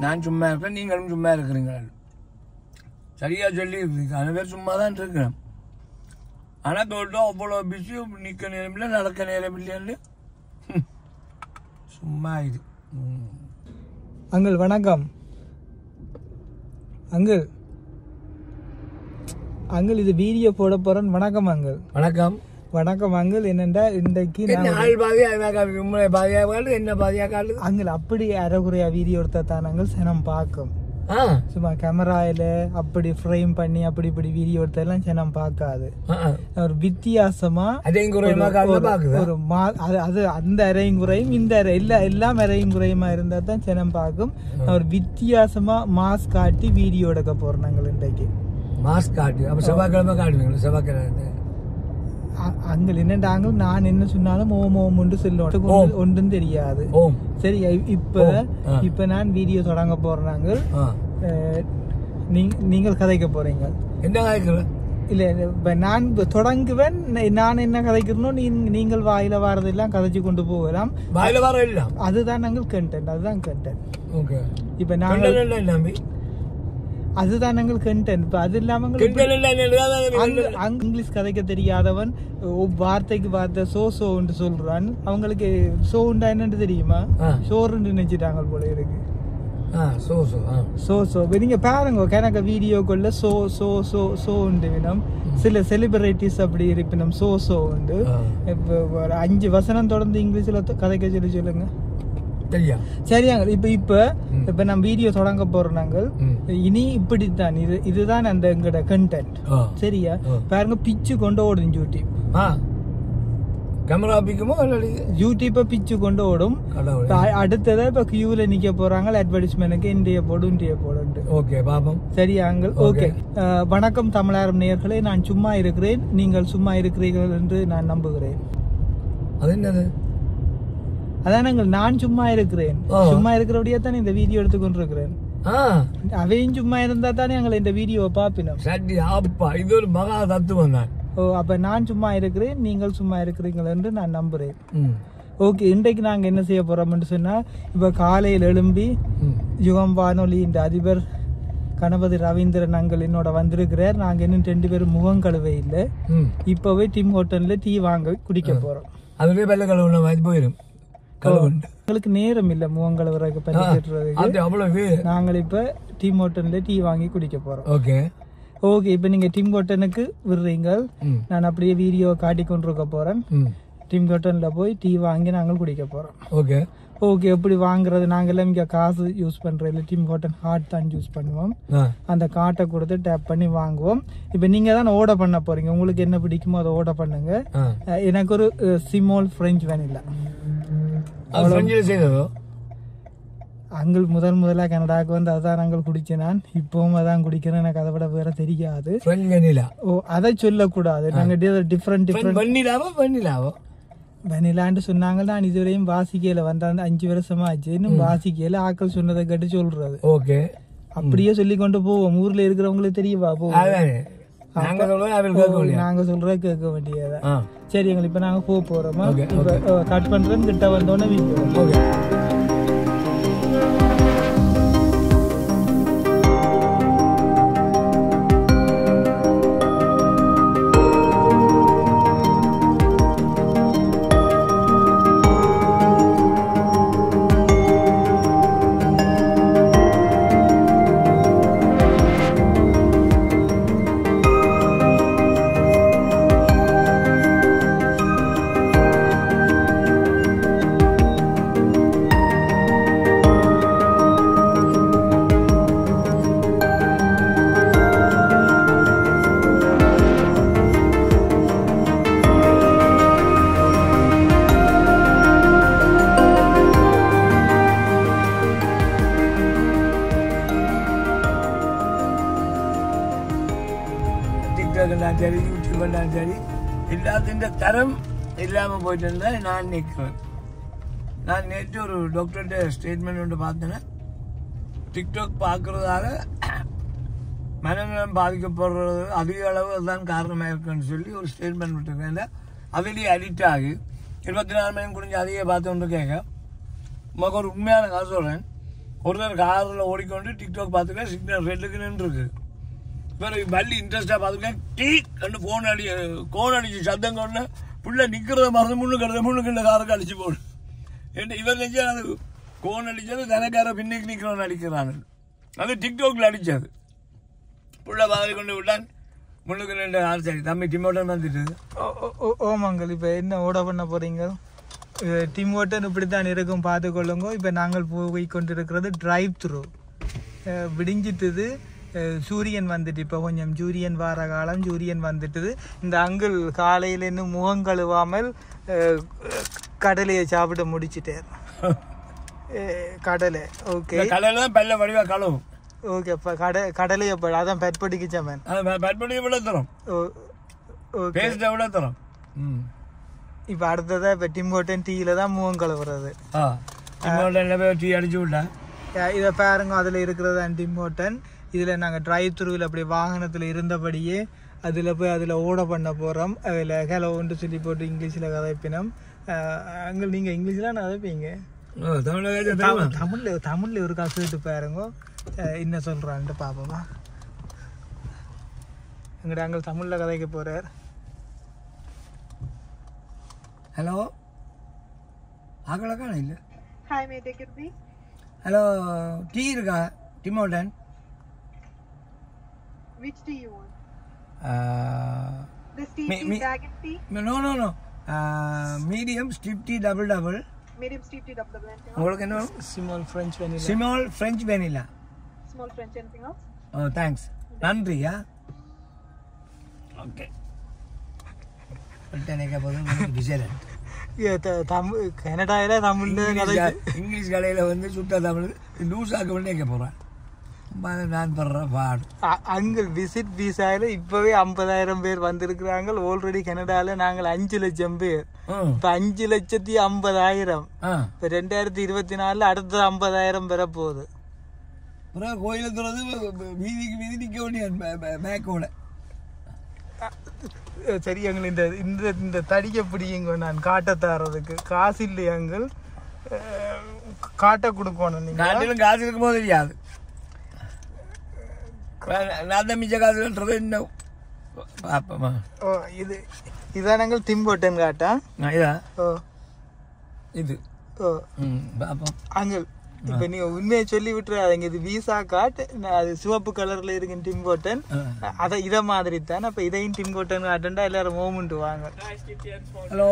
நான் சும்மா இருக்கேன் நீங்களும் சும்மா இருக்கிறீங்களா சரியா சொல்லி அது பேர் சும்மா தான் இருக்கிறேன் ஆனால் தோட்டம் அவ்வளோ பிஸி நிற்க நேரம் இல்லை நடக்க நேரம் இல்லைன்னு ஹம். சும்மா இது ம். அங்கிள் வணக்கம் அங்கிள் அங்கிள் இது வீடியோ போட போறேன் வணக்கம் அங்கிள் வணக்கம் வணக்கம் அங்கிள் என்னண்டா இன்றைக்கு என்ன நான் ஆள் பாதியா காட்டுது உண்மை பாதியா காட்டுது என்ன பாதியா காட்டுது அங்கிள் அப்படி அரைகுறையா வீடியோ எடுத்தா தான் அங்கிள் சனம் பார்க்கும் ஆ சும்மா கேமராயில அப்படி ஃப்ரேம் பண்ணி அப்படி இப்படி வீடியோ எடுத்தெல்லாம் சனம் பார்க்காது ஆ, ஆ. ஒரு வித்தியாசமா அதையும் குறையமா காட்டுல ஒரு- பாக்குதா ஒரு மா அது அது அந்த அறையும் குறையும் இந்த அறை எல்லா எல்லாம் அறையும் குறையுமா இருந்தா தான் சனம் பார்க்கும் ஒரு வித்தியாசமா மாஸ் காட்டி வீடியோ எடுக்க போறோம் நாங்கள் இன்றைக்கு மாஸ்க் காட்டு அப்ப செவ்வாய்க்கிழமை காட்டுவீங்களா செவ்வாய்க்கிழமை அ- அங்க என்னண்டாங்க நான் என்ன சொன்னாலும் ஓம் ஓம் ஒன்று சொல்லுவோம் ஓம். ஒன்றும் தெரியாது ஓம் சரி இ- இப்ப ஓம். ஆ. இப்ப நான் வீடியோ தொடங்க போறாங்க ஆ நீங்கள் கதைக்க போறீங்க என்ன காய்க்கிற இல்ல இப்ப நான் இப்ப தொடங்குவேன் ந- நான் என்ன கதைக்கிறனோ நீ- நீங்கள் வாயில வாரதெல்லாம் கதைச்சு கொண்டு போகலாம் வாயில வர எல்லாம் அதுதான் நாங்கள் கண்டென்ட் அதுதான் கண்டென்ட் ஓகே இப்ப நாங்கள் கிண்டல் இல்லை நம்பி அதுதான் நாங்கள் கண்டென்ட் இப்ப அது இல்லாம எங்களுக்கு கிண்டல் இல்லை எழுதாத அங்க- அங்க இங்கிலீஷ் கதைக்க தெரியாதவன் ஒ- வார்த்தைக்கு வார்த்தை சோ சோன்னு சொல்றான் அவங்களுக்கு சோண்டா என்னன்னு தெரியுமா ஆ. சோறுன்னு நினைச்சிட்டாங்க போல இருக்கு ஆ சோ சோ ஆ சோ சோ இப்ப நீங்க பாருங்க கணக்க வீடியோக்குள்ள சோ சோ சோ சோ உண்டு வினம் சில செலிபிரிட்டிஸ் அப்படி இருப்பினும் சோ சோ உண்டு ஆ. இப்ப ஒரு அஞ்சு வசனம் தொடர்ந்து இங்கிலீஷ்ல தொ- கதைக்க சொல்லி சொல்லுங்க சரியா சரியாங்க இப்ப இப்ப ம். இப்ப நம்ம வீடியோ தொடங்க போறோம் நாங்கள் ம். இனி இப்படித்தான் இது இதுதான் அந்த எங்கட கண்டென்ட் ஆ சரியா ஆ. பாருங்க பிச்சு கொண்டு ஓடும் யூடியூப் ஆ கேமரா பிக்குமோ இல்லை யூடியூப்பை பிச்சு கொண்டு ஓடும் கடவுள் இப்ப அ- அடுத்ததா இப்ப கியூல நிக்க போறாங்க அட்வர்டைஸ்மெண்ட்டுக்கு இந்திய போடு இந்திய போடு ஓகே பாப்போம் சரியாங்கள் ஓகே Okay. வணக்கம் தமிழாரம் நேயர்களே நான் சும்மா இருக்கிறேன் நீங்கள் சும்மா இருக்கிறீர்கள் என்று நான் நம்புகிறேன் அது என்னது அதான் நாங்கள் நான் சும்மா இருக்கிறேன் ஆ. சும்மா இருக்கிறபடியே தான் இந்த வீடியோ எடுத்து கொண்டிருக்கிறேன் ஆ அவையும் சும்மா இருந்தா தானே எங்களை இந்த வீடியோவை பார்ப்பினோம் சரி அப்பா இது ஒரு மகா தத்துவம் தான் ஓ அப்ப நான் சும்மா இருக்கிறேன் நீங்கள் சும்மா இருக்கிறீர்கள் என்று நான் நம்புறேன் ம் ஓகே இன்றைக்கு நாங்க என்ன செய்ய போறோம்னு சொன்னா இப்ப காலையில் எழும்பி ம் யுகம் வானொலி இந்த அதிபர் கணபதி ரவீந்திரன் அங்கள் என்னோட வந்திருக்கிறார் நாங்க இன்னும் ரெண்டு பேரும் முகம் கழுவே இல்லை ம் இப்பவே டிம் ஹோட்டல்ல டீ வாங்க குடிக்க போறோம் அதுலயே வெள்ளை கழுவுன மாதிரி போயிடும் கழுவுண்டு எங்களுக்கு நேரம் இல்ல முகம் கழுவுறதுக்கு பண்ணி கட்டுறதுக்கு அது அவ்வளவு நாங்கள் இப்ப டீம் ஹோட்டல்ல டீ வாங்கி குடிக்க போறோம் ஓகே ஓகே இப்ப நீங்க டிம் ஹோட்டனுக்கு விடுறீங்க ம் நான் அப்படியே வீடியோ காட்டி கொண்டிருக்க போறேன் ம் டிம் ஹோட்டல்ல போய் டீ வாங்கி நாங்கள் குடிக்க போறோம் ஓகே ஓகே எப்படி வாங்குறது நாங்கெல்லாம் இங்க காசு யூஸ் பண்றோம் இல்லை டிம் ஹோட்டல் ஹார்ட் தான் யூஸ் பண்ணுவோம் ஆ அந்த கார்ட்டை கொடுத்து டேப் பண்ணி வாங்குவோம் இப்போ நீங்க தான் ஆர்டர் பண்ண போறீங்க உங்களுக்கு என்ன பிடிக்குமோ அதை ஆர்டர் பண்ணுங்க ஆ அஹ் எனக்கு ஒரு சிமோல் ஃப்ரெஞ்ச் வேனில்லா அது ஃப்ரெஞ்சில் செய்ததோ அங்கள் முதல் முதலாக கனடாவுக்கு வந்து அதான் நாங்கள் குடிச்சேன் நான் இப்பவும் அதான் குடிக்கிறேன் எனக்கு அதை விட வேற தெரியாது ஃப்ரெஞ்ச் வெனிலா ஓ அதை சொல்லக்கூடாது நாங்கள் டிஃப்ரெண்ட் டிஃப்ரெண்ட் வெண்ணிலாவோ வெண்ணிலாவோ வெனிலான்னு சொன்னாங்க நான் இதுவரையும் வாசிக்கையில வந்தாங்க அஞ்சு வருஷமா ஆச்சு இன்னும் வாசிக்கையில ஆக்கள் சொன்னதை கேட்டு சொல்றது ஓகே அப்படியே சொல்லி கொண்டு போவோம் ஊர்ல இருக்கிறவங்களுக்கு தெரியவா போவோம் அதானே நாங்க சொல்றது அவர்கள் கேட்க முடியாது நாங்க சொல்றத கேட்க வேண்டியதா ஆ சரி எங்களுக்கு இப்ப நாங்க போக போறோமா Okay, இப்ப கட் பண்றேன் கிட்ட வந்தோடனே வீடியோ ஓகே டிக்டாக் இருந்தாலும் சரி யூடியூப் இருந்தாலும் சரி எல்லாத்தின் தரம் இல்லாமல் போயிட்டு இருந்தா நான் நிற்கிறேன் நான் நேற்று ஒரு டாக்டர்கிட்ட ஸ்டேட்மெண்ட் ஒன்று பார்த்தேன்னா டிக்டாக் பார்க்கறதால மனநலம் பாதிக்கப்படுறது அதிக அளவு அதுதான் காரணமாக இருக்குன்னு சொல்லி ஒரு ஸ்டேட்மெண்ட் விட்டுருக்கேன் அதுலேயே அடிக்ட் ஆகி இருபத்தி நாலு மணி முடிஞ்சு அதையே பார்த்து கொண்டு கேட்க உமக்கு ஒரு உண்மையான காசு சொல்கிறேன் ஒருத்தர் காரில் ஓடிக்கொண்டு டிக்டாக் பார்த்துக்க சிக்னல் ரெட்டுக்கு நின்றுருக்கு வேற வள்ளி இன்ட்ரெஸ்டாக பார்த்துக்க டீ கண்டு ஃபோன் அடி கோன் அடிச்சு சத்தம் கொண்டு புள்ள நிற்கிறத மறந்து முன்னுக்கு கிடந்த முன்னுக்கு இந்த காருக்கு அடிச்சு போடு என்ன இவர் நினைச்சா அது கோன் அடிச்சது தனக்கார பின்னுக்கு நிற்கிறவன் அடிக்கிறான் அது டிக்டாக்ல அடிச்சது புள்ள பாதி கொண்டு விட்டான் முன்னுக்கு ரெண்டு ஆள் சரி தம்பி டிமோட்டன் வந்துட்டு ஓ- ஓ- ஓ- ஓமாங்கள் இப்போ என்ன ஓட பண்ண போறீங்க டீம் ஓட்டன் இப்படித்தான் இருக்கும் பார்த்துக்கொள்ளுங்க இப்போ நாங்கள் போய் கொண்டிருக்கிறது டிரைவ் த்ரூ விடிஞ்சிட்டுது அஹ் சூரியன் வந்துட்டு இப்போ கொஞ்சம் சூரியன் வார காலம் சூரியன் வந்துட்டுது இந்த அங்கிள் காலையில் இன்னும் முகம் கழுவாமல் அஹ், கடலையை சாப்பிட முடிச்சிட்டார் அஹ், கடலை ஓகே இந்த கடையில தான் பல்ல வடிவா கழுவும் ஓகே இப்போ கடை கடலையை ப- அதான் பெட்படிக்கு சமன் அது பட்படியை விட தரும் ஓகே பேஸ்ட்டை விட தரும் ம் இப்போ அடுத்ததாக இப்போ டிம்போட்டன் டீயில தான் முகம் கழுவுறது ஆ டிமோட்டனில் போய் டீ அடிச்சு விட்டா அஹ் இதை பாருங்க அதில் இருக்கிறது டிம்போட்டன் இதில் நாங்கள் டிரைவ் த்ரூவில் அப்படி வாகனத்தில் இருந்தபடியே அதில் போய் அதில் ஓட பண்ண போகிறோம் அதில் ஹலோ ஒன்று சொல்லி போட்டு இங்கிலீஷில் கதைப்பினோம் அங்கே நீங்கள் இங்கிலீஷில் கதைப்பீங்க தமிழக தமிழில் தமிழில் ஒரு காசு கேட்டு பாருங்க அஹ் என்ன சொல்கிறான்ட்டு பார்ப்போமா எங்கட அங்கே தமிழில் கதைக்க போகிறார் ஹலோ ஆக்களக்கான இல்லை Hi, may I take your please? Hello tea இருக்கா Tim Hortons Which tea you want? Uh, This tea Me- is me- dragon tea, no no no medium steep tea double double medium steep tea, double double anything else? உங்களுக்கு என்ன small French vanilla small French vanilla Small French anything else? Oh thanks நன்றியா okay நினைக்க போதும் டிசைலண்ட் தமிழ் கனடாவில் தமிழில் கதை English கடையில் வந்து சுத்த தமிழ் லூஸாக்க பண்ணி வைக்க போகிறேன் நான் படுற பாடு அங்கிள் விசிட் விசாவில் இப்போவே ஐம்பதாயிரம் பேர் வந்திருக்கிறாங்க ஆல்ரெடி கனடாவில் நாங்கள் அஞ்சு லட்சம் பேர் ம் இப்போ அஞ்சு லட்சத்தி ஐம்பதாயிரம் ஆ இப்போ ரெண்டாயிரத்தி இருபத்தி நாலில் அடுத்த ஐம்பதாயிரம் பெற போகுது அப்புறம் கோயிலை திறந்து வீதிக்கு வீதி நிற்க வேண்டிய மேக்கோட அஹ் சரி எங்கள் இந்த இந்த இந்த தடியை பிடிங்க நான் காட்ட தரதுக்கு காசு இல்லையா எங்கள் காட்ட கொடுக்கணும் நீங்கள் நாட்டிலும் காசு இருக்கும் போது தெரியாது நான் தான் மிச்ச காசுன்றது இன்னும் பார்ப்போமா ஓ இது இதான் நாங்கள் திம்போட்டன் காட்டா நான் இதா ஓ இது ஓ ம் பார்ப்போம் அங்கிள் இப்ப நீங்க உண்மையை சொல்லி விட்டுறாதீங்க இது விசா கார்டு அது சிவப்பு கலர்ல இருக்கு டிம்போட்டன் ஆ. அத இத மாதிரி தானே அப்ப இதையும் டிம்போட்டன் காட்டுண்டா எல்லாரும் மூமெண்ட் வாங்க ஹலோ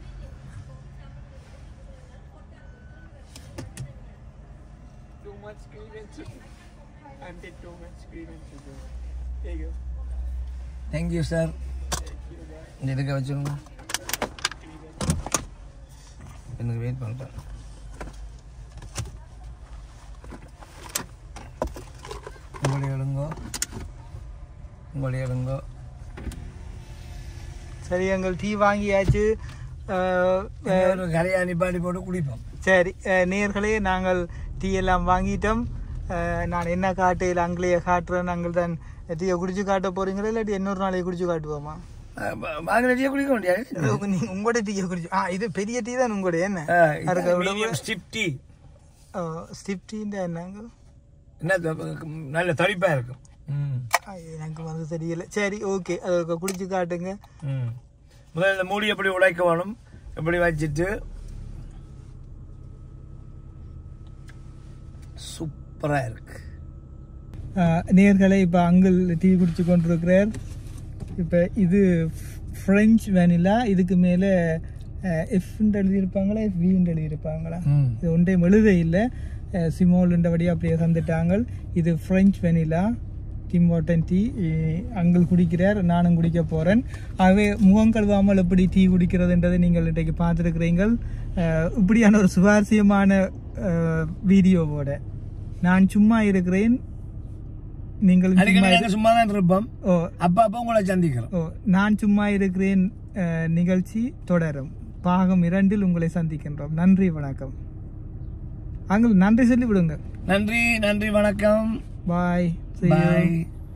தேங்க்யூ சார் எடுக்க வச்சுருங்க எனக்கு வெயிட் பண்ணுறேன் உங்களுடைய எடுங்கோ உங்களுடைய எடுங்கோ சரி எங்கள் டீ வாங்கியாச்சு அஹ், அஹ், ஒரு கரையா நிப்பாட்டி போட்டு குடிப்போம் சரி அஹ், நேர்களே நாங்கள் டீ எல்லாம் வாங்கிட்டோம் அஹ், நான் என்ன காட்டையில் அங்கேயே காட்டுறேன் நாங்கள் தான் டீயை குடிச்சு காட்ட போறீங்களா இல்லாட்டி இன்னொரு நாளைக்கு குடிச்சு காட்டுவோமா வாங்கின டீ குடிக்க முடியாது நீங்க உங்களோட டீயை குடிச்சு ஆ இது பெரிய டீ தான் உங்களோட என்ன அதுக்கு விட மீடியம் ஸ்டிப் டீ ஸ்டிப் டீன்ற என்னங்க என்ன த- நல்ல தடிப்பா இருக்கும் ம் ஆ, எனக்கு வந்து தெரியல சரி ஓகே அதை குடிச்சு காட்டுங்க ம் முதல்ல இந்த மூடி எப்படி உடைக்க வேணும் எப்படி வச்சுட்டு சூப்பரா இருக்கு நேர்களை இப்போ அங்கிள் டீ குடிச்சு கொண்டிருக்கிறார் இப்போ இது ஃப்ரெஞ்ச் வெனிலா இதுக்கு மேலே எஃப்ன்னு எழுதியிருப்பாங்களா எஃப் வின்னு எழுதியிருப்பாங்களா ம் இது ஒன்றையும் எழுத இல்லை சிமோலுண்டபடி அப்படியே தந்துட்டாங்க இது French vanilla Tim Hortons tea uncle குடிக்கிறார் நானும் குடிக்க போகிறேன் ஆகவே முகம் கழுவாமல் எப்படி டீ குடிக்கிறதுன்றதை நீங்கள் இன்றைக்கு பார்த்துருக்கிறீங்கள் அஹ், இப்படியான ஒரு சுவாரஸ்யமான அஹ், வீடியோவோட நான் சும்மா இருக்கிறேன் நீங்கள் அடிக்கடி நாங்க சும்மா தான் இருப்போம் ஓ அப்ப அப்ப உங்களை சந்திக்கிறோம் ஓ நான் சும்மா இருக்கிறேன் அஹ், நிகழ்ச்சி தொடரும் பாகம் இரண்டில் உங்களை சந்திக்கின்றோம் நன்றி வணக்கம் அங்கிள் நன்றி சொல்லி விடுங்க நன்றி நன்றி வணக்கம் பாய் பாய்